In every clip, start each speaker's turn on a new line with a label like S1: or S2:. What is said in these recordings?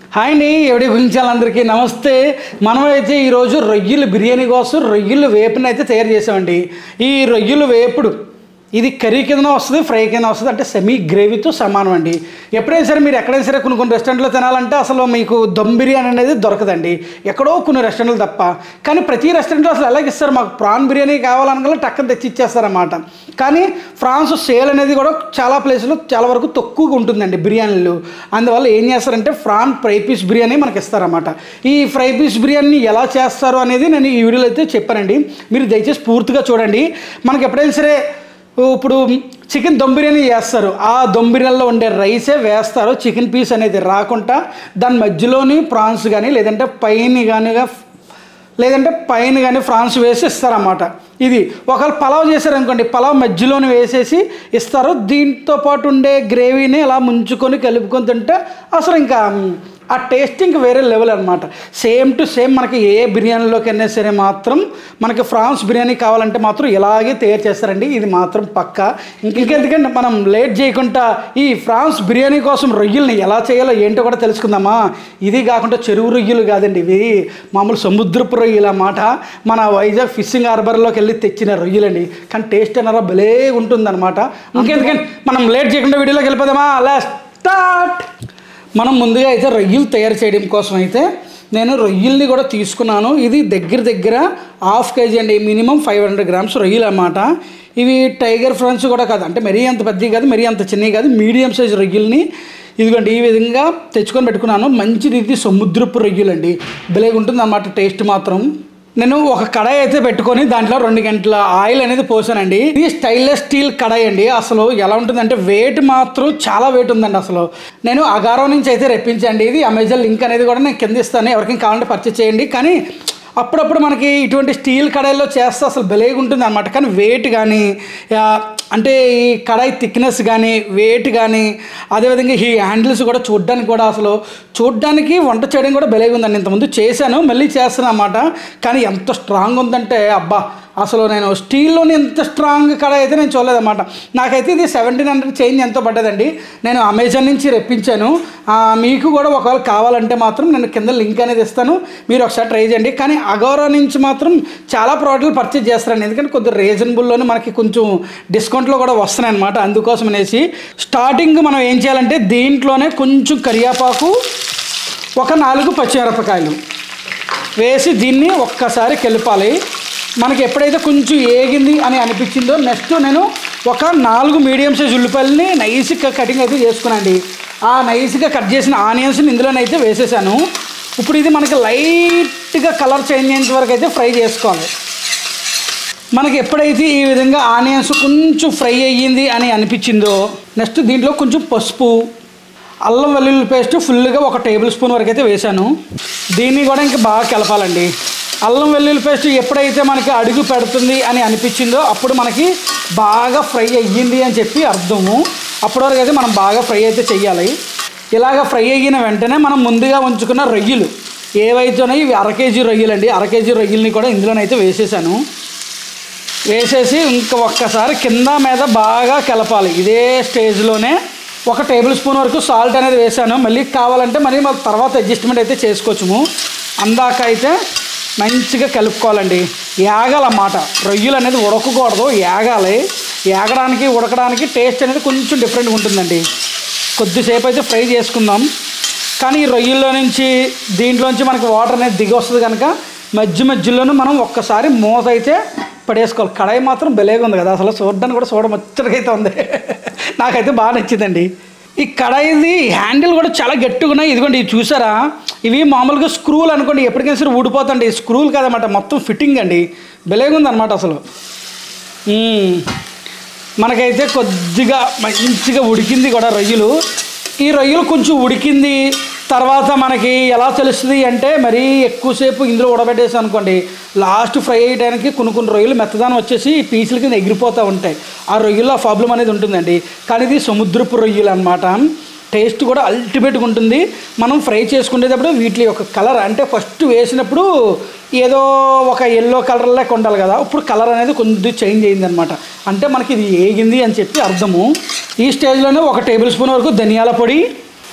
S1: Hi అండి ఎవడి గురించాలందరికీ నమస్తే మనమైతే ఈరోజు రొయ్యలు బిర్యానీ కోసం రొయ్యలు వేపుని అయితే తయారు చేసామండి ఈ రొయ్యలు వేపుడు ఇది కర్రీ కింద వస్తుంది ఫ్రై కింద వస్తుంది అంటే సెమీ గ్రేవీతో సమానం అండి ఎప్పుడైనా సరే మీరు ఎక్కడైనా సరే కొన్ని కొన్ని రెస్టారెంట్లో తినాలంటే అసలు మీకు దమ్ బిర్యానీ అనేది దొరకదండి ఎక్కడో కొన్ని రెస్టారెంట్లు తప్ప కానీ ప్రతి రెస్టారెంట్లో అసలు ఎలాగ ఇస్తారు మాకు ప్రాన్ బిర్యానీ కావాలనగా టక్కన తెచ్చి ఇచ్చేస్తారన్నమాట కానీ ఫ్రాన్స్ సేల్ అనేది కూడా చాలా ప్లేస్లో చాలా వరకు తక్కువగా ఉంటుందండి బిర్యానీలు అందువల్ల ఏం చేస్తారంటే ఫ్రాన్ ఫ్రై పీస్ బిర్యానీ మనకి ఇస్తారన్నమాట ఈ ఫ్రై పీస్ బిర్యానీ ఎలా చేస్తారు అనేది నేను ఈ వీడియోలో అయితే చెప్పానండి మీరు దయచేసి పూర్తిగా చూడండి మనకి ఎప్పుడైనా సరే ఇప్పుడు చికెన్ దమ్ బిర్యానీ చేస్తారు ఆ దమ్ బిర్యానీలో ఉండే రైసే వేస్తారు చికెన్ పీస్ అనేది రాకుండా దాని మధ్యలోని ప్రాన్స్ కానీ లేదంటే పైన కానీ లేదంటే పైన కానీ ఫ్రాన్స్ వేసి ఇస్తారన్నమాట ఇది ఒకవేళ పలావ్ చేశారనుకోండి పలావ్ మధ్యలోని వేసేసి ఇస్తారు దీంతో పాటు ఉండే గ్రేవీని ఇలా ముంచుకొని కలుపుకొని తింటే అసలు ఇంకా ఆ టేస్ట్ ఇంకా వేరే లెవెల్ అనమాట సేమ్ టు సేమ్ మనకి ఏ బిర్యానీలోకి అయినా సరే మాత్రం మనకి ఫ్రాన్స్ బిర్యానీ కావాలంటే మాత్రం ఇలాగే తయారు చేస్తారండి ఇది మాత్రం పక్క ఇంక ఇంకెందుకంటే మనం లేట్ చేయకుండా ఈ ఫ్రాన్స్ బిర్యానీ కోసం రొయ్యల్ని ఎలా చేయాలో ఏంటో కూడా తెలుసుకుందామా ఇది కాకుండా చెరువు రొయ్యలు కాదండి ఇవి మామూలు సముద్రపు రొయ్యలు అన్నమాట మన వైజాగ్ ఫిషింగ్ హార్బర్లోకి వెళ్ళి తెచ్చిన రొయ్యలండి కానీ టేస్ట్ అన్నారా భలే ఉంటుందన్నమాట ఇంకెందుకంటే మనం లేట్ చేయకుండా వీడియోలోకి వెళ్ళిపోదామా అలా స్టార్ట్ మనం ముందుగా అయితే రొయ్యలు తయారు చేయడం కోసం అయితే నేను రొయ్యల్ని కూడా తీసుకున్నాను ఇది దగ్గర దగ్గర హాఫ్ కేజీ అండి మినిమం ఫైవ్ హండ్రెడ్ గ్రామ్స్ రొయ్యలు అన్నమాట ఇవి టైగర్ ఫ్రాన్స్ కూడా కాదు అంటే మరీ అంత పెద్దవి కాదు మరీ అంత చిన్నవి కాదు మీడియం సైజ్ రొయ్యల్ని ఇదిగోండి ఈ విధంగా తెచ్చుకొని పెట్టుకున్నాను మంచిది ఇది సముద్రపు రొయ్యలు అండి భలేగా ఉంటుంది అన్నమాట టేస్ట్ మాత్రం నేను ఒక కడాయి అయితే పెట్టుకొని దాంట్లో రెండు గంటల ఆయిల్ అనేది పోసానండి ఇది స్టైన్లెస్ స్టీల్ కడాయి అండి అసలు ఎలా ఉంటుందంటే వెయిట్ మాత్రం చాలా వెయిట్ ఉందండి అసలు నేను అగారో నుంచి అయితే రెప్పించండి ఇది అమెజాన్ లింక్ అనేది కూడా నేను కింద ఇస్తాను ఎవరికైనా కావాలంటే పర్చేస్ చేయండి కానీ అప్పుడప్పుడు మనకి ఇటువంటి స్టీల్ కడాయిలో చేస్తే అసలు భలేగా ఉంటుంది అనమాట కానీ వెయిట్ కానీ ఆ, అంటే ఈ కడాయి థిక్నెస్ కానీ వెయిట్ కానీ అదేవిధంగా ఈ హ్యాండిల్స్ కూడా చూడడానికి కూడా అసలు చూడడానికి వంట చేయడం కూడా భలేగా ఉందండి ఇంతకుముందు చేశాను మళ్ళీ చేస్తాను అన్నమాట కానీ ఎంత స్ట్రాంగ్ ఉందంటే అబ్బా అసలు నేను స్టీల్లోని ఎంత స్ట్రాంగ్ కడాయి అయితే నేను చూడలేదన్నమాట నాకైతే ఇది సెవెంటీన్ హండ్రెడ్ చేంజ్ ఎంతో పడ్డదండి నేను అమెజాన్ నుంచి రెప్పించాను ఆ, మీకు కూడా ఒకవేళ కావాలంటే మాత్రం నేను కింద లింక్ అనేది ఇస్తాను మీరు ఒకసారి ట్రై చేయండి కానీ అగోరా నుంచి మాత్రం చాలా ప్రోడక్ట్లు పర్చేజ్ చేస్తారండి ఎందుకంటే కొద్దిగా రీజనబుల్లోనే మనకి కొంచెం డిస్కౌంట్లో కూడా వస్తున్నాయి అనమాట అందుకోసం అనేసి స్టార్టింగ్ మనం ఏం చేయాలంటే దీంట్లోనే కొంచెం కరియాపాకు ఒక నాలుగు పచ్చిమిరపకాయలు వేసి దీన్ని ఒక్కసారి కలిపాలి మనకి ఎప్పుడైతే కొంచెం ఏగింది అని అనిపించిందో నెక్స్ట్ నేను ఒక నాలుగు మీడియం సైజ్ ఉల్లిపాయలని నైస్గా కటింగ్ అయితే చేసుకున్నాండి ఆ నైస్గా కట్ చేసిన ఆనియన్స్ని ఇందులోనైతే వేసేసాను ఇప్పుడు ఇది మనకి లైట్గా కలర్ చేంజ్ అయ్యేంత వరకు అయితే ఫ్రై చేసుకోవాలి మనకి ఎప్పుడైతే ఈ విధంగా ఆనియన్స్ కొంచెం ఫ్రై అయ్యింది అని అనిపించిందో నెక్స్ట్ దీంట్లో కొంచెం పసుపు అల్లం వెల్లుల్లి పేస్ట్ ఫుల్గా ఒక టేబుల్ స్పూన్ వరకు అయితే వేశాను దీన్ని కూడా ఇంకా బాగా కలపాలండి అల్లం వెల్లుల్లి పేస్ట్ ఎప్పుడైతే మనకి అడుగు పెడుతుంది అని అనిపించిందో అప్పుడు మనకి బాగా ఫ్రై అయ్యింది అని చెప్పి అర్థము అప్పటి వరకు అయితే మనం బాగా ఫ్రై అయితే చెయ్యాలి ఇలాగ ఫ్రై అయిన వెంటనే మనం ముందుగా ఉంచుకున్న రొయ్యలు ఏవైతే ఉన్నాయో ఇవి అర కేజీ రొయ్యలు అండి అర కేజీ రొయ్యల్ని కూడా ఇందులోనైతే వేసేసాను వేసేసి ఇంకా ఒక్కసారి కింద మీద బాగా కలపాలి ఇదే స్టేజ్లోనే ఒక టేబుల్ స్పూన్ వరకు సాల్ట్ అనేది వేసాను మళ్ళీ కావాలంటే మళ్ళీ మన తర్వాత అడ్జస్ట్మెంట్ అయితే చేసుకోవచ్చుము అందాక అయితే మంచిగా కలుపుకోవాలండి ఏగాలన్నమాట రొయ్యలు అనేది ఉడకకూడదు ఏగాలి ఏగడానికి ఉడకడానికి టేస్ట్ అనేది కొంచెం డిఫరెంట్గా ఉంటుందండి కొద్దిసేపు అయితే ఫ్రై చేసుకుందాం కానీ ఈ రొయ్యల్లో నుంచి దీంట్లోంచి మనకి వాటర్ అనేది దిగి వస్తుంది కనుక మధ్య మధ్యలోనూ మనం ఒక్కసారి మూత అయితే పడేసుకోవాలి కడాయి మాత్రం బెలేగా ఉంది కదా అసలు చూడడానికి కూడా చూడ ముచ్చటగా అయితే ఉంది నాకైతే బాగా నచ్చిందండి ఈ కడాయిది హ్యాండిల్ కూడా చాలా గట్టిగా ఉన్నాయి ఇదిగోండి ఇవి చూసారా ఇవి మామూలుగా స్క్రూలు అనుకోండి ఎప్పటికైనా సరే ఊడిపోతండి స్క్రూలు కాదన్నమాట మొత్తం ఫిట్టింగ్ అండి బెలేగా ఉందన్నమాట అసలు మ్మ్. మనకైతే కొద్దిగా మంచిగా ఉడికింది కూడా రొయ్యలు ఈ రొయ్యలు కొంచెం ఉడికింది తర్వాత మనకి ఎలా తెలుస్తుంది అంటే మరీ ఎక్కువసేపు ఇందులో ఉడబెట్టేసి అనుకోండి లాస్ట్ ఫ్రై అయ్యడానికి కొన్ని కొన్ని రొయ్యలు మెత్తదానం వచ్చేసి ఈ పీసుల కింద ఎగిరిపోతూ ఉంటాయి ఆ రొయ్యల్లో ఆ ప్రాబ్లం అనేది ఉంటుందండి కానీ ఇది సముద్రపు రొయ్యలు అనమాట టేస్ట్ కూడా అల్టిమేట్గా ఉంటుంది మనం ఫ్రై చేసుకునేటప్పుడు వీటి యొక్క కలర్ అంటే ఫస్ట్ వేసినప్పుడు ఏదో ఒక ఎల్లో కలర్ లెక్క ఉండాలి కదా ఇప్పుడు కలర్ అనేది కొంచెం చేంజ్ అయింది అనమాట అంటే మనకి ఇది ఏగింది అని చెప్పి అర్థము ఈ స్టేజ్లోనే ఒక టేబుల్ స్పూన్ వరకు ధనియాల పొడి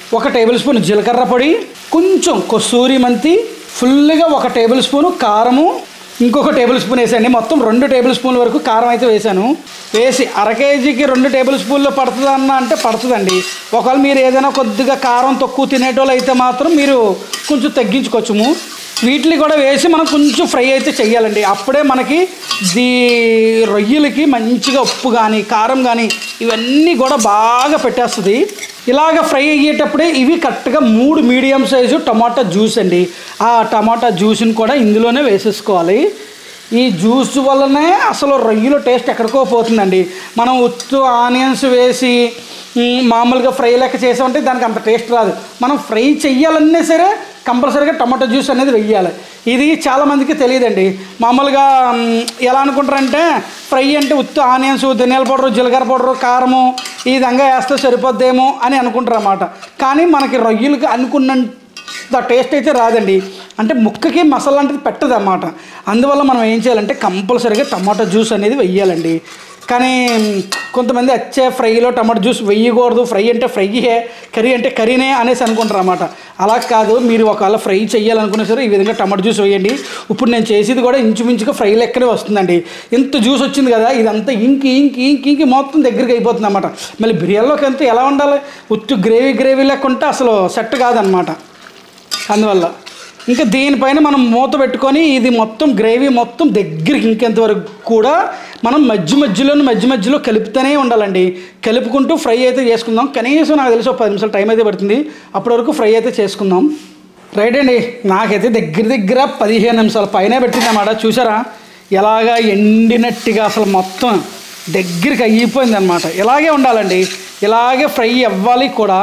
S1: ఒక టేబుల్ స్పూన్ జీలకర్ర పొడి కొంచెం కొసూరి మెంతి ఫుల్గా ఒక టేబుల్ స్పూను కారము ఇంకొక టేబుల్ స్పూన్ వేసాను మొత్తం రెండు టేబుల్ స్పూన్ల వరకు కారం అయితే వేసాను వేసి అర కేజీకి రెండు టేబుల్ స్పూన్లు పడుతుంది అన్న అంటే పడుతుందండి ఒకవేళ మీరు ఏదైనా కొద్దిగా కారం తక్కువ తినేటోళ్ళు అయితే మాత్రం మీరు కొంచెం తగ్గించుకోవచ్చుము వీటిని కూడా వేసి మనం కొంచెం ఫ్రై అయితే చెయ్యాలండి అప్పుడే మనకి దీ రొయ్యలకి మంచిగా ఉప్పు కానీ కారం కానీ ఇవన్నీ కూడా బాగా పెట్టేస్తుంది ఇలాగ ఫ్రై అయ్యేటప్పుడే ఇవి కరెక్ట్గా మూడు మీడియం సైజు టమాటా జ్యూస్ అండి ఆ టమాటా జ్యూస్ని కూడా ఇందులోనే వేసేసుకోవాలి ఈ జ్యూస్ వల్లనే అసలు రొయ్యల టేస్ట్ ఎక్కడికో పోతుందండి మనం ఉత్తు ఆనియన్స్ వేసి మ్, మామూలుగా ఫ్రై లెక్క చేసామంటే దానికి అంత టేస్ట్ రాదు మనం ఫ్రై చెయ్యాలన్నా సరే కంపల్సరీగా టమాటో జ్యూస్ అనేది వెయ్యాలి ఇది చాలామందికి తెలియదండి మామూలుగా మ్, ఎలా అనుకుంటారంటే ఫ్రై అంటే ఉత్తు ఆనియన్స్ ధనియాల పౌడరు జీలకర్ర పౌడరు కారము ఈ విధంగా వేస్తే సరిపోద్దేమో అని అనుకుంటారు అన్నమాట కానీ మనకి రొయ్యలకి అనుకున్నంత టేస్ట్ అయితే రాదండి అంటే ముక్కకి మసాలా అనేది పెట్టదు అన్నమాట అందువల్ల మనం ఏం చేయాలంటే కంపల్సరీగా టమాటో జ్యూస్ అనేది వెయ్యాలండి కానీ మ్, కొంతమంది వచ్చే ఫ్రైలో టమాటో జ్యూస్ వెయ్యకూడదు ఫ్రై అంటే ఫ్రైయే కర్రీ అంటే కర్రీనే అనేసి అనుకుంటారు అన్నమాట అలా కాదు మీరు ఒకవేళ ఫ్రై చేయాలనుకున్నా సరే ఈ విధంగా టమాటో జ్యూస్ వేయండి ఇప్పుడు నేను చేసేది కూడా ఇంచుమించుగా ఫ్రై లెక్కనే వస్తుందండి ఇంత జ్యూస్ వచ్చింది కదా ఇదంతా ఇంకి ఇంకి ఇంకి ఇంకి మొత్తం దగ్గరికి అయిపోతుంది అన్నమాట మళ్ళీ బిర్యానీలోకి అంతా ఎలా ఉండాలి ఉత్తు గ్రేవీ గ్రేవీ లెక్క ఉంటే అసలు సెట్ కాదనమాట అందువల్ల ఇంకా దీనిపైన మనం మూత పెట్టుకొని ఇది మొత్తం గ్రేవీ మొత్తం దగ్గరికి ఇంకెంత వరకు కూడా మనం మధ్య మధ్యలో మధ్య మధ్యలో కలుపుతూనే ఉండాలండి కలుపుకుంటూ ఫ్రై అయితే చేసుకుందాం కనీసం నాకు తెలిసి ఒక పది నిమిషాలు టైం అయితే పడుతుంది అప్పటి వరకు ఫ్రై అయితే చేసుకుందాం రైట్ అండి నాకైతే దగ్గర దగ్గర పదిహేను నిమిషాల పైన పెట్టింది అన్నమాట చూసారా ఎలాగా ఎండినట్టుగా అసలు మొత్తం దగ్గరికి అయిపోయింది అనమాట ఇలాగే ఉండాలండి ఇలాగే ఫ్రై అవ్వాలి కూడా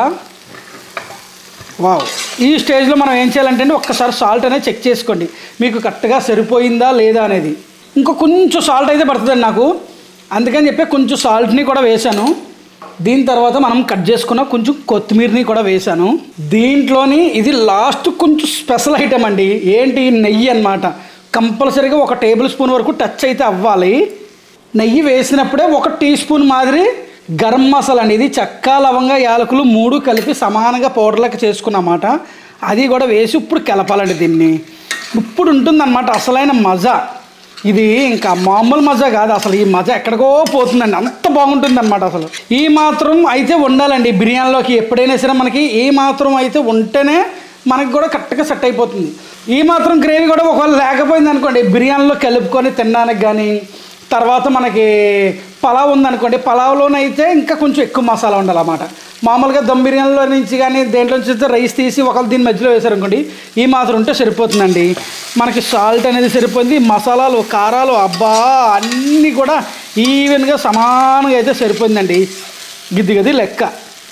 S1: వావ్ ఈ స్టేజ్లో మనం ఏం చేయాలంటే అండి ఒక్కసారి సాల్ట్ అనేది చెక్ చేసుకోండి మీకు కరెక్ట్గా సరిపోయిందా లేదా అనేది ఇంకో కొంచెం సాల్ట్ అయితే పడుతుందండి నాకు అందుకని చెప్పి కొంచెం సాల్ట్ని కూడా వేశాను దీని తర్వాత మనం కట్ చేసుకున్న కొంచెం కొత్తిమీరని కూడా వేశాను దీంట్లోని ఇది లాస్ట్ కొంచెం స్పెషల్ ఐటమ్ అండి ఏంటి నెయ్యి అన్నమాట కంపల్సరీగా ఒక టేబుల్ స్పూన్ వరకు టచ్ అయితే అవ్వాలి నెయ్యి వేసినప్పుడే ఒక టీ స్పూన్ మాదిరి గరం మసాలా అండి ఇది చెక్క లవంగా యాలకులు మూడు కలిపి సమానంగా పౌడర్లకి చేసుకున్నమాట అది కూడా వేసి ఇప్పుడు కలపాలండి దీన్ని ఇప్పుడు ఉంటుందన్నమాట అసలైన మజా ఇది ఇంకా మామూలు మజా కాదు అసలు ఈ మజా ఎక్కడికో పోతుందండి అంత బాగుంటుంది అనమాట అసలు ఈ మాత్రం అయితే ఉండాలండి బిర్యానీలోకి ఎప్పుడైనా సరే మనకి ఈ మాత్రం అయితే ఉంటేనే మనకి కూడా కరెక్ట్గా సెట్ అయిపోతుంది ఈ మాత్రం గ్రేవీ కూడా ఒకవేళ లేకపోయింది అనుకోండి బిర్యానీలో కలుపుకొని తినడానికి కానీ తర్వాత మనకి పలావ్ ఉందనుకోండి పలావ్లోనైతే ఇంకా కొంచెం ఎక్కువ మసాలా ఉండాలన్నమాట మామూలుగా దమ్ బిర్యానీలో నుంచి కానీ దేంట్లో నుంచి అయితే రైస్ తీసి ఒకళ్ళు దీని మధ్యలో వేశారనుకోండి ఈ మాత్రం ఉంటే సరిపోతుందండి మనకి సాల్ట్ అనేది సరిపోయింది మసాలాలు కారాలు అబ్బా అన్నీ కూడా ఈవెన్గా సమానంగా అయితే సరిపోయిందండి గిద్ది గది లెక్క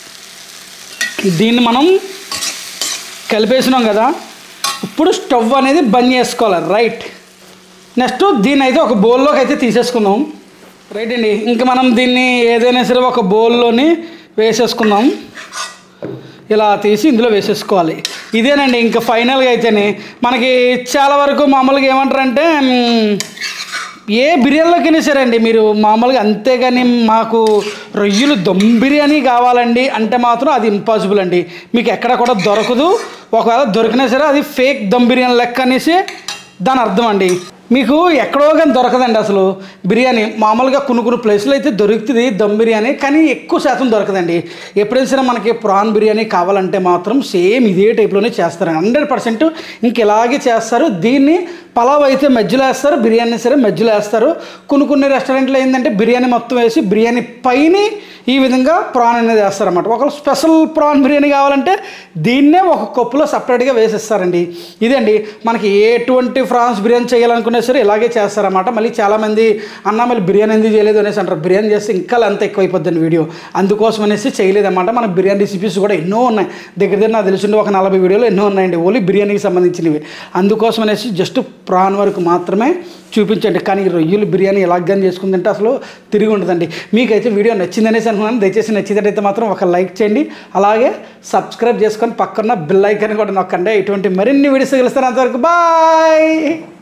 S1: దీన్ని మనం కలిపేసినాం కదా ఇప్పుడు స్టవ్ అనేది బంద్ చేసుకోవాలి రైట్ నెక్స్ట్ దీన్ని అయితే ఒక బౌల్లోకి అయితే తీసేసుకుందాం రైట్ అండి ఇంకా మనం దీన్ని ఏదైనా సరే ఒక బౌల్లోని వేసేసుకుందాం ఇలా తీసి ఇందులో వేసేసుకోవాలి ఇదేనండి ఇంకా ఫైనల్గా అయితేనే మనకి చాలా వరకు మామూలుగా ఏమంటారంటే మ్, ఏ బిర్యానీలోకైనా సరే అండి మీరు మామూలుగా అంతేగాని మాకు రొయ్యలు దమ్ బిర్యానీ కావాలండి అంటే మాత్రం అది ఇంపాసిబుల్ అండి మీకు ఎక్కడ కూడా దొరకదు ఒకవేళ దొరికినా సరే అది ఫేక్ దమ్ బిర్యానీ లెక్క అనేసి దాని అర్థం అండి మీకు ఎక్కడో కానీ దొరకదండి అసలు బిర్యానీ మామూలుగా కొన్ని కొన్ని ప్లేస్లో అయితే దొరుకుతుంది దమ్ బిర్యానీ కానీ ఎక్కువ శాతం దొరకదండి ఎప్పుడైనా సరే మనకి ప్రాన్ బిర్యానీ కావాలంటే మాత్రం సేమ్ ఇదే టైప్లోనే చేస్తారు హండ్రెడ్ పర్సెంట్ ఇంక ఇలాగే చేస్తారు దీన్ని పలావ్ అయితే మధ్యలో వేస్తారు బిర్యానీ సరే మధ్యలో వేస్తారు కొన్ని కొన్ని రెస్టారెంట్లో ఏంటంటే బిర్యానీ మొత్తం వేసి బిర్యానీ పైన ఈ విధంగా ప్రాన్ అనేది వేస్తారన్నమాట ఒకవేళ స్పెషల్ ప్రాన్ బిర్యానీ కావాలంటే దీన్నే ఒక కప్పులో సపరేట్గా వేసిస్తారండి ఇదండి మనకి ఎటువంటి ఫ్రాన్స్ బిర్యానీ చేయాలనుకున్నా సరే ఇలాగే చేస్తారన్నమాట మళ్ళీ చాలామంది అన్న మళ్ళీ బిర్యానీ ఎందుకు చేయలేదు అనేసి అంటారు బిర్యానీ చేస్తే ఇంకా అంత ఎక్కువైపోద్దండి వీడియో అందుకోసం అనేసి చేయలేదన్నమాట మన బిర్యానీ రెసిపీస్ కూడా ఎన్నో ఉన్నాయి దగ్గర దగ్గర నాకు తెలిసిండి ఒక నలభై వీడియోలు ఎన్నో ఉన్నాయండి ఓన్లీ బిర్యానీకి సంబంధించినవి అందుకోసం అనేసి జస్ట్ ప్రాన్ వరకు మాత్రమే చూపించండి కానీ ఈ రొయ్యలు బిర్యానీ ఎలాగని చేసుకుందంటే అసలు తిరిగి ఉండదండి మీకైతే వీడియో నచ్చిందనేసి అనుకున్నాను దయచేసి నచ్చినట్టయితే మాత్రం ఒక లైక్ చేయండి అలాగే సబ్స్క్రైబ్ చేసుకొని పక్కన బిల్ ఐకాన్ కూడా నొక్కండి ఇటువంటి మరిన్ని వీడియోస్ తెలుస్తాను అంతవరకు బాయ్